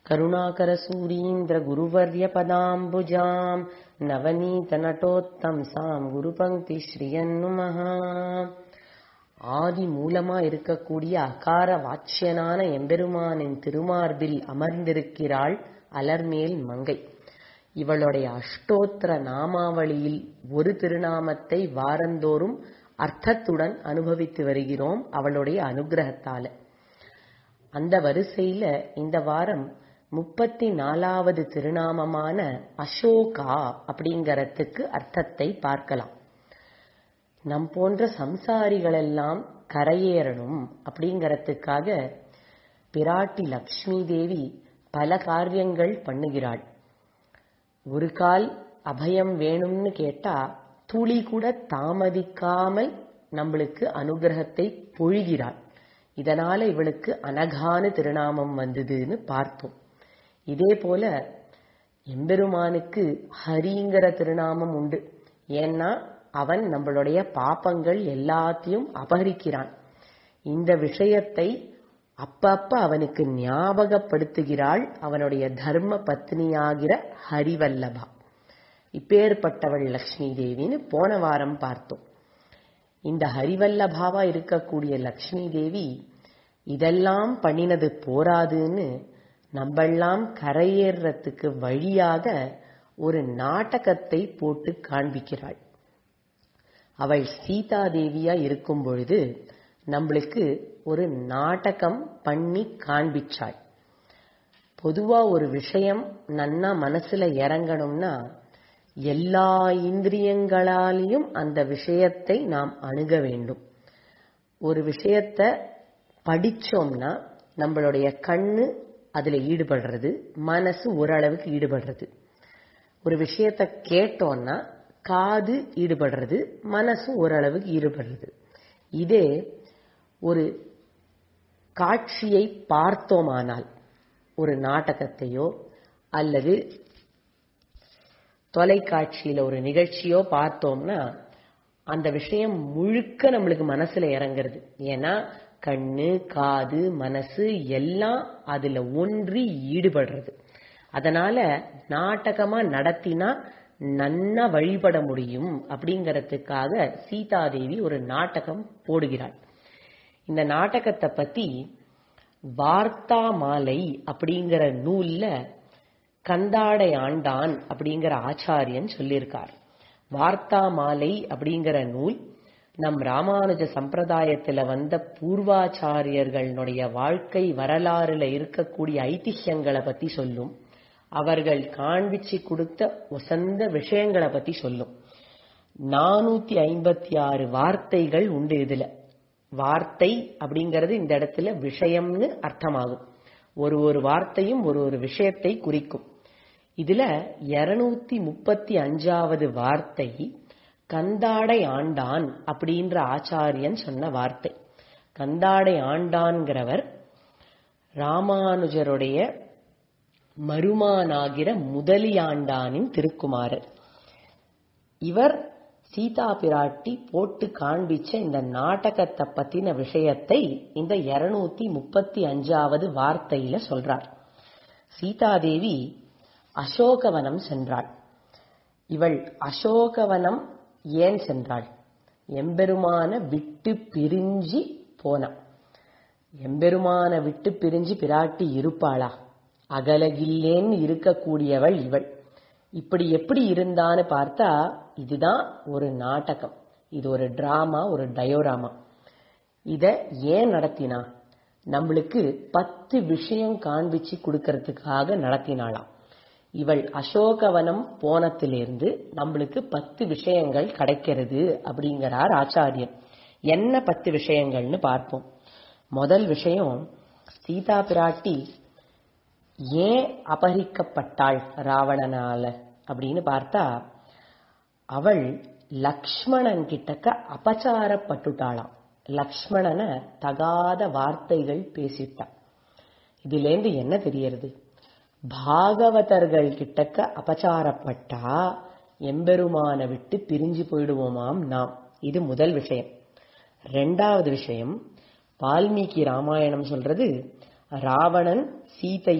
करुणाकरसूरीन्द्रगुरुवर्यपदाम्बुजाम् நவநீதநட்டோத்தம்சாம் குருபங்கி ஸ்ரீயன்னுமஹ ஆதி மூலமா இருக்கக்கூடிய அகார வாச்சியனான எம்பெருமானின் திருமார்பில் அமர்ந்திருக்கிறாள் அலர்மேல் மங்கை இவளுடைய அஷ்டோத்திர நாமாவளியில் ஒரு திருநாமத்தை வாரந்தோறும் அர்த்தத்துடன் அனுபவித்து வருகிறோம் அவளுடைய அனுகிரகத்தால அந்த வரிசையில இந்த வாரம் முப்பத்தி நாலாவது திருநாமமான அசோகா அப்படிங்கறதுக்கு அர்த்தத்தை பார்க்கலாம் நம் போன்ற சம்சாரிகளெல்லாம் கரையேறணும் அப்படிங்கறதுக்காக பிராட்டி லக்ஷ்மி தேவி பல காரியங்கள் பண்ணுகிறாள் ஒரு கால் அபயம் வேணும்னு கேட்டா துளி கூட தாமதிக்காமல் நம்மளுக்கு அனுகிரகத்தை பொழிகிறாள் இதனால இவளுக்கு அனகான திருநாமம் வந்ததுன்னு பார்த்தோம் இதே போல எம்பெருமானுக்கு ஹரிங்கிற திருநாமம் உண்டு ஏன்னா அவன் நம்மளுடைய பாப்பங்கள் எல்லாத்தையும் அபகரிக்கிறான் இந்த விஷயத்தை அப்பப்ப அவனுக்கு ஞாபகப்படுத்துகிறாள் அவனுடைய தர்ம பத்னியாகிற ஹரிவல்லபா இப்பேற்பட்டவள் லக்ஷ்மி தேவின்னு போன வாரம் பார்த்தோம் இந்த ஹரிவல்லபாவா இருக்கக்கூடிய லக்ஷ்மி தேவி இதெல்லாம் பண்ணினது போராதுன்னு நம்மெல்லாம் கரையேறத்துக்கு வழியாக ஒரு நாடகத்தை போட்டு காண்பிக்கிறாள் அவள் சீதா தேவியா இருக்கும் பொழுது நம்மளுக்கு ஒரு நாடகம் பண்ணி காண்பிச்சாள் பொதுவா ஒரு விஷயம் நன்னா மனசுல இறங்கணும்னா எல்லா இந்திரியங்களாலையும் அந்த விஷயத்தை நாம் அணுக வேண்டும் ஒரு விஷயத்த படிச்சோம்னா நம்மளுடைய கண்ணு அதுல ஈடுபடுறது மனசு ஓரளவுக்கு ஈடுபடுறது ஒரு விஷயத்த கேட்டோம்னா காது ஈடுபடுறது மனசு ஓரளவுக்கு ஈடுபடுறது இதே ஒரு காட்சியை பார்த்தோமானால் ஒரு நாடகத்தையோ அல்லது தொலைக்காட்சியில ஒரு நிகழ்ச்சியோ பார்த்தோம்னா அந்த விஷயம் முழுக்க நம்மளுக்கு மனசுல இறங்குறது ஏன்னா கண்ணு காது மனசு எல்லாம் அதுல ஒன்றி ஈடுபடுறது அதனால நாடகமா நடத்தினா நன்னா வழிபட முடியும் அப்படிங்கறதுக்காக சீதாதேவி ஒரு நாடகம் போடுகிறாள் இந்த நாடகத்தை பத்தி வார்த்தா மாலை அப்படிங்கிற நூல்ல கந்தாடை ஆண்டான் அப்படிங்கிற ஆச்சாரியன் சொல்லியிருக்கார் வார்த்தா மாலை அப்படிங்கிற நூல் நம் ராமானுஜ சம்பிரதாயத்துல வந்த பூர்வாச்சாரியர்களுடைய வாழ்க்கை வரலாறுல இருக்கக்கூடிய ஐதிஹ்யங்களை பத்தி சொல்லும் அவர்கள் காண்பிச்சு கொடுத்த உசந்த விஷயங்களை பத்தி சொல்லும் நானூத்தி ஐம்பத்தி ஆறு வார்த்தைகள் உண்டு இதுல வார்த்தை அப்படிங்கிறது இந்த இடத்துல விஷயம்னு அர்த்தமாகும் ஒரு ஒரு வார்த்தையும் ஒரு ஒரு விஷயத்தை குறிக்கும் இதுல இருநூத்தி முப்பத்தி அஞ்சாவது வார்த்தை கந்தாடை ஆண்டான் அப்படின்ற ஆச்சாரியன் சொன்ன வார்த்தை கந்தாடை ஆண்டான்கிறவர் ராமானுஜருடைய மருமானாகிற முதலியாண்டானின் திருக்குமாரர் இவர் சீதா பிராட்டி போட்டு காண்பிச்ச இந்த நாடகத்தை பத்தின விஷயத்தை இந்த இருநூத்தி முப்பத்தி அஞ்சாவது வார்த்தையில சொல்றார் சீதாதேவி அசோகவனம் சென்றாள் இவள் அசோகவனம் ஏன் சென்றாள் எம்பெருமான விட்டு பிரிஞ்சு போனான் எம்பெருமான விட்டு பிரிஞ்சு பிராட்டி இருப்பாளா அகலகில்லேன்னு இருக்கக்கூடியவள் இவள் இப்படி எப்படி இருந்தான்னு பார்த்தா இதுதான் ஒரு நாடகம் இது ஒரு டிராமா ஒரு டயோராமா இத ஏன் நடத்தினா நம்மளுக்கு பத்து விஷயம் காண்பிச்சு கொடுக்கறதுக்காக நடத்தினாளாம் இவள் அசோகவனம் போனத்திலிருந்து நம்மளுக்கு பத்து விஷயங்கள் கிடைக்கிறது அப்படிங்கிறார் ஆச்சாரியன் என்ன பத்து விஷயங்கள்னு பார்ப்போம் முதல் விஷயம் சீதா பிராட்டி ஏன் அபகரிக்கப்பட்டாள் ராவணனால அப்படின்னு பார்த்தா அவள் லக்ஷ்மணன் கிட்டக்க அபச்சாரப்பட்டுட்டாளாம் லக்ஷ்மணனை தகாத வார்த்தைகள் பேசிட்டாள் இதுலேருந்து என்ன தெரியறது பாகவதர்கள் கிட்டக்க அபச்சாரப்பட்டா எம்பெருமான விட்டு பிரிஞ்சு போயிடுவோமாம் நாம் இது முதல் விஷயம் ரெண்டாவது விஷயம் வால்மீகி ராமாயணம் சொல்றது ராவணன் சீதையை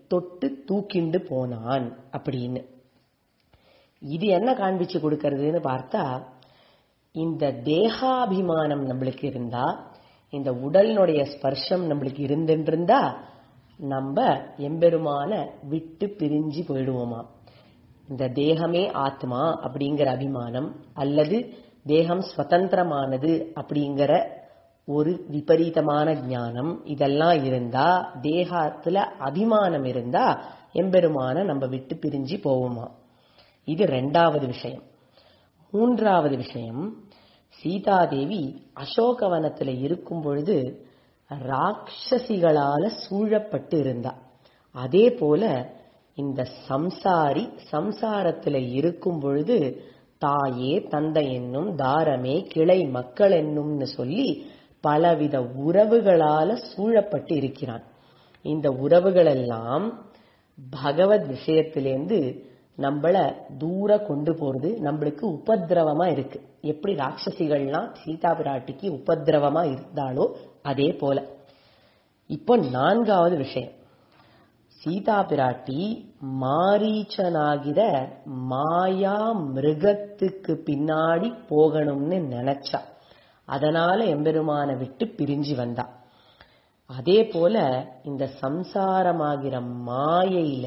தொட்டு தூக்கிண்டு போனான் அப்படின்னு இது என்ன காண்பிச்சு கொடுக்கறதுன்னு பார்த்தா இந்த தேகாபிமானம் நம்மளுக்கு இருந்தா இந்த உடலினுடைய ஸ்பர்ஷம் நம்மளுக்கு இருந்துருந்தா நம்ம எம்பெருமான விட்டு பிரிஞ்சு போயிடுவோமா இந்த தேகமே ஆத்மா அப்படிங்கிற அபிமானம் அல்லது தேகம் சுதந்திரமானது அப்படிங்கிற ஒரு விபரீதமான ஞானம் இதெல்லாம் இருந்தா தேகத்துல அபிமானம் இருந்தா எம்பெருமான நம்ம விட்டு பிரிஞ்சு போவோமா இது ரெண்டாவது விஷயம் மூன்றாவது விஷயம் சீதாதேவி அசோகவனத்துல இருக்கும் பொழுது ராட்சசிகளால சூழப்பட்டு இருந்தா அதே போல இந்த சம்சாரி சம்சாரத்துல இருக்கும் பொழுது தாயே தந்தை என்னும் தாரமே கிளை மக்கள் என்னும்னு சொல்லி பலவித உறவுகளால சூழப்பட்டு இருக்கிறான் இந்த உறவுகள் எல்லாம் பகவத் விஷயத்திலேருந்து நம்மள தூர கொண்டு போறது நம்மளுக்கு உபதிரவமா இருக்கு எப்படி ராட்சசிகள்லாம் சீதா பிராட்டிக்கு உபதிரவமா இருந்தாலோ அதே போல இப்போ நான்காவது விஷயம் சீதா பிராட்டி மாரீச்சனாகிற மாயா மிருகத்துக்கு பின்னாடி போகணும்னு நினைச்சா அதனால எம்பெருமான விட்டு பிரிஞ்சு வந்தா அதே போல இந்த சம்சாரமாகிற மாயையில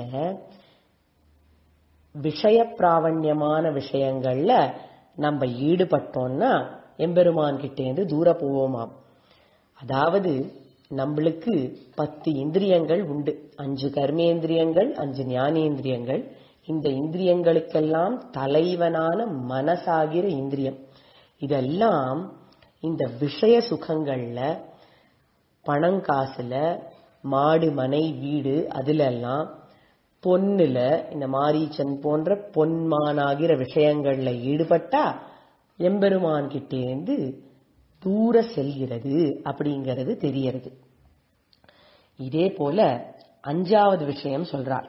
விஷய பிராவண்யமான விஷயங்கள்ல நம்ம ஈடுபட்டோம்னா எம்பெருமான் கிட்டேந்து தூர போவோமாம் அதாவது நம்மளுக்கு பத்து இந்திரியங்கள் உண்டு அஞ்சு கர்மேந்திரியங்கள் அஞ்சு ஞானேந்திரியங்கள் இந்த இந்திரியங்களுக்கெல்லாம் தலைவனான மனசாகிற இந்திரியம் இதெல்லாம் இந்த விஷய சுகங்கள்ல பணங்காசுல மாடு மனை வீடு அதுல எல்லாம் பொன்னுல இந்த மாரீச்சன் போன்ற பொன்மானாகிற விஷயங்கள்ல ஈடுபட்டா எம்பெருமான் கிட்டேந்து தூர செல்கிறது அப்படிங்கிறது தெரியறது இதே போல அஞ்சாவது விஷயம் சொல்றார்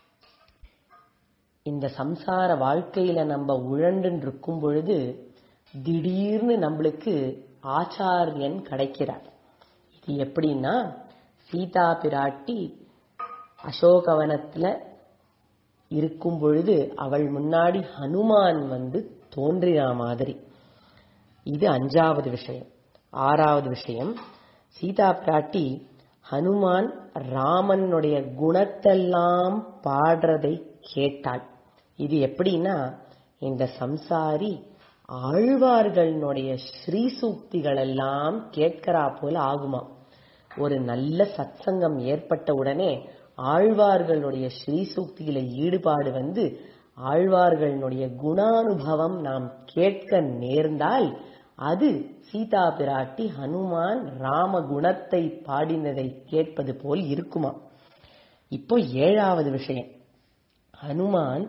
இந்த சம்சார வாழ்க்கையில நம்ம உழண்டு இருக்கும் பொழுது திடீர்னு நம்மளுக்கு ஆச்சாரியன் கிடைக்கிறார் இது எப்படின்னா சீதா பிராட்டி அசோகவனத்துல இருக்கும் பொழுது அவள் முன்னாடி ஹனுமான் வந்து தோன்றினா மாதிரி இது அஞ்சாவது விஷயம் ஆறாவது விஷயம் சீதா பிராட்டி ஹனுமான் ராமனுடைய குணத்தெல்லாம் பாடுறதை கேட்டாள் இது எப்படின்னா இந்த சம்சாரி ஆழ்வார்களுடைய ஸ்ரீசூக்திகள் எல்லாம் கேட்கிறா போல ஆகுமா ஒரு நல்ல சத்சங்கம் ஏற்பட்ட உடனே ஆழ்வார்களுடைய ஸ்ரீசூக்தியில ஈடுபாடு வந்து ஆழ்வார்களுடைய குணானுபவம் நாம் கேட்க நேர்ந்தால் அது சீதா பிராட்டி ஹனுமான் ராம குணத்தை பாடினதை கேட்பது போல் இருக்குமா இப்போ ஏழாவது விஷயம் ஹனுமான்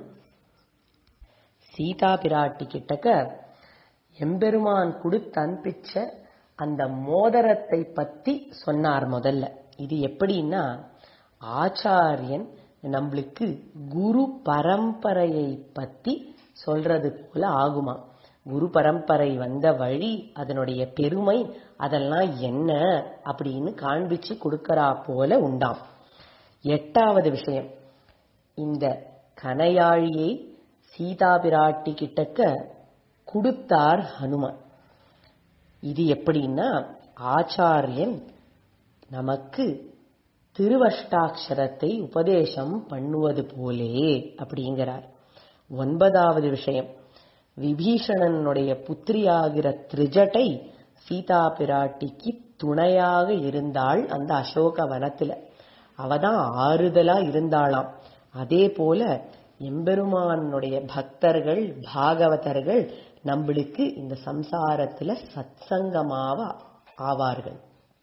சீதா பிராட்டி கிட்டக்க எம்பெருமான் கொடுத்து அனுப்பிச்ச அந்த மோதிரத்தை பத்தி சொன்னார் முதல்ல இது எப்படின்னா ஆச்சாரியன் நம்மளுக்கு குரு பரம்பரையை பத்தி சொல்றது போல ஆகுமா குரு பரம்பரை வந்த வழி அதனுடைய பெருமை அதெல்லாம் என்ன அப்படின்னு காண்பிச்சு கொடுக்கறா போல உண்டாம் எட்டாவது விஷயம் இந்த கனையாழியை சீதா பிராட்டி கிட்டக்க கொடுத்தார் ஹனுமான் இது எப்படின்னா ஆச்சாரியன் நமக்கு திருவஷ்டாட்சரத்தை உபதேசம் பண்ணுவது போலே அப்படிங்கிறார் ஒன்பதாவது விஷயம் விபீஷணனுடைய புத்திரியாகிற திரிஜட்டை சீதா பிராட்டிக்கு துணையாக இருந்தாள் அந்த அசோக வனத்துல அவதான் ஆறுதலா இருந்தாளாம் அதே போல எம்பெருமானுடைய பக்தர்கள் பாகவதர்கள் நம்மளுக்கு இந்த சம்சாரத்துல சத்சங்கமாவ ஆவார்கள்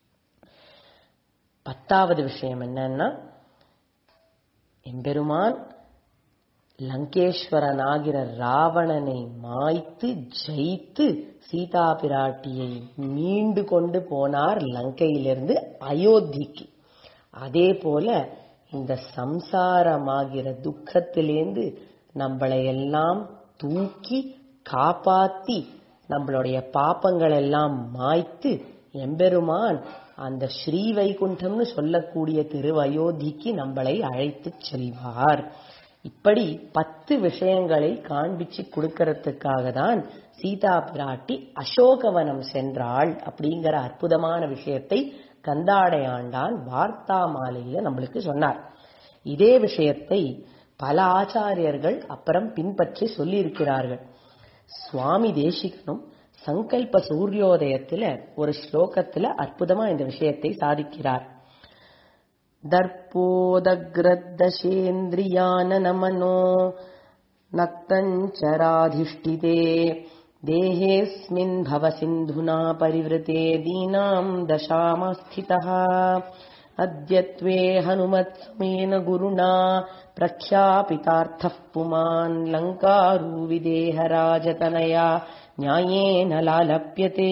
பத்தாவது விஷயம் என்னன்னா எம்பெருமான் லங்கேஸ்வரனாகிற ராவணனை மாய்த்து ஜெயித்து சீதா பிராட்டியை மீண்டு கொண்டு போனார் லங்கையிலிருந்து அயோத்திக்கு அதே போல இந்த சம்சாரமாகிற துக்கத்திலேந்து நம்மளை எல்லாம் தூக்கி காப்பாத்தி நம்மளுடைய பாப்பங்கள் எல்லாம் மாய்த்து எம்பெருமான் அந்த ஸ்ரீ வைகுண்டம்னு சொல்லக்கூடிய திருவயோத்திக்கு நம்மளை அழைத்து செல்வார் இப்படி பத்து விஷயங்களை காண்பிச்சு கொடுக்கறதுக்காக தான் சீதா பிராட்டி அசோகவனம் சென்றாள் அப்படிங்கிற அற்புதமான விஷயத்தை கந்தாடையாண்டான் வார்த்தா மாலையில நம்மளுக்கு சொன்னார் இதே விஷயத்தை பல ஆச்சாரியர்கள் அப்புறம் பின்பற்றி சொல்லியிருக்கிறார்கள் சுவாமி தேசிகனும் சங்கல்ப சூரியோதயத்துல ஒரு ஸ்லோகத்துல அற்புதமா இந்த விஷயத்தை சாதிக்கிறார் दर्पोदग्रदशेन्द्रियाननमनो नक्तञ्चराधिष्ठिते देहेऽस्मिन् भवसिन्धुना परिवृते दीनाम् दशामस्थितः अद्यत्वे हनुमत्समेन गुरुणा प्रख्यापितार्थः पुमान् लङ्कारूविदेहराजतनया न्यायेन लालप्यते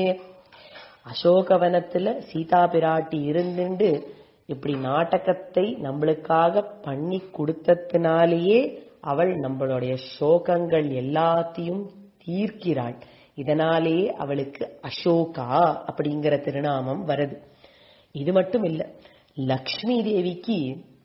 அசோகவனத்துல சீதா பிராட்டி இருந்துண்டு இப்படி நாடகத்தை நம்மளுக்காக பண்ணி கொடுத்ததுனாலேயே அவள் நம்மளுடைய சோகங்கள் எல்லாத்தையும் தீர்க்கிறாள் இதனாலேயே அவளுக்கு அசோகா அப்படிங்கிற திருநாமம் வருது இது மட்டும் இல்ல லக்ஷ்மி தேவிக்கு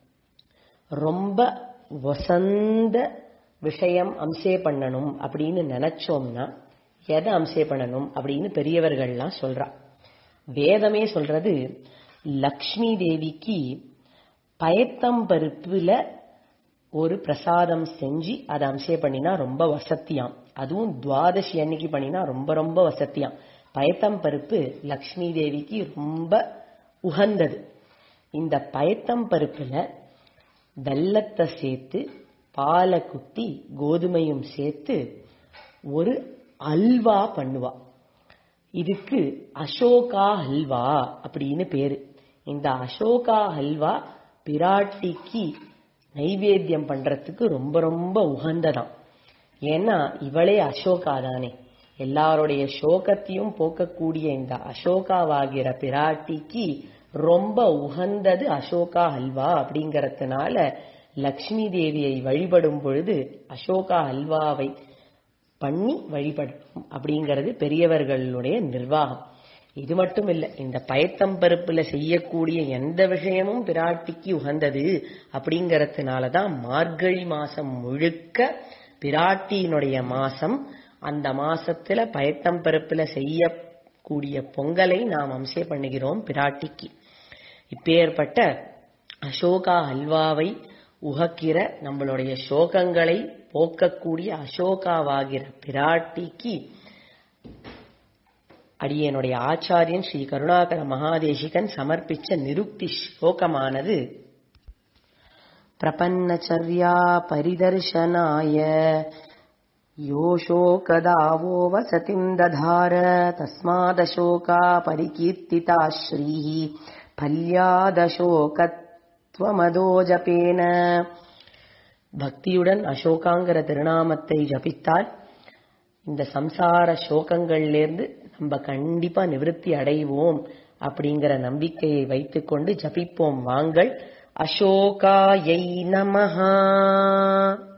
ரொம்ப வசந்த விஷயம் அம்சே பண்ணணும் அப்படின்னு நினைச்சோம்னா எதை அம்சே பண்ணணும் அப்படின்னு பெரியவர்கள்லாம் சொல்றா வேதமே சொல்றது லக்ஷ்மி தேவிக்கு பயத்தம்பருப்புல ஒரு பிரசாதம் செஞ்சு அதை அம்சே பண்ணினா ரொம்ப வசத்தியாம் அதுவும் துவாதசி அன்னைக்கு பண்ணினா ரொம்ப ரொம்ப வசத்தியாம் பயத்தம்பருப்பு லக்ஷ்மி தேவிக்கு ரொம்ப உகந்தது இந்த பயத்தம்பருப்புல வெல்லத்தை சேர்த்து பாலை குத்தி கோதுமையும் சேர்த்து ஒரு அல்வா பண்ணுவா இதுக்கு அசோகா ஹல்வா அப்படின்னு பேரு இந்த அசோகா ஹல்வா பிராட்டிக்கு நைவேத்தியம் பண்றதுக்கு ரொம்ப ரொம்ப உகந்ததாம் ஏன்னா இவளே அசோகா தானே எல்லாருடைய சோகத்தையும் போக்கக்கூடிய இந்த அசோகாவாகிற பிராட்டிக்கு ரொம்ப உகந்தது அசோகா ஹல்வா அப்படிங்கறதுனால லக்ஷ்மி தேவியை வழிபடும் பொழுது அசோகா ஹல்வாவை பண்ணி வழிபடணும் அப்படிங்கிறது பெரியவர்களுடைய நிர்வாகம் இது மட்டும் இல்ல இந்த பயத்தம்பருப்புல செய்யக்கூடிய எந்த விஷயமும் பிராட்டிக்கு உகந்தது அப்படிங்கறதுனாலதான் மார்கழி மாசம் முழுக்க பிராட்டியினுடைய மாசம் அந்த மாசத்துல பயத்தம்பருப்புல செய்யக்கூடிய பொங்கலை நாம் அம்சே பண்ணுகிறோம் பிராட்டிக்கு இப்பேற்பட்ட அசோகா அல்வாவை உகக்கிற நம்மளுடைய சோகங்களை போக்கக்கூடிய அசோகாவாகிற பிராட்டிக்கு அடியனுடைய ஆச்சாரியன் ஸ்ரீ கருணாகர மகாதேசிகன் சமர்ப்பிச்ச நிருக்தி ஸ்லோகமானது பிரபன்னச்சர்யா பரிதர்சனாய योशोकदावो वसतिम् दधार तस्मादशोका परिकीर्तिता श्रीः फल्यादशोकत्वमदो जपेन பக்தியுடன் அசோகாங்கிற திருநாமத்தை ஜபித்தால் இந்த சம்சார சோகங்கள்லேருந்து நம்ம கண்டிப்பா நிவிருத்தி அடைவோம் அப்படிங்கிற நம்பிக்கையை வைத்துக்கொண்டு ஜபிப்போம் வாங்கள் அசோகாயை நமஹா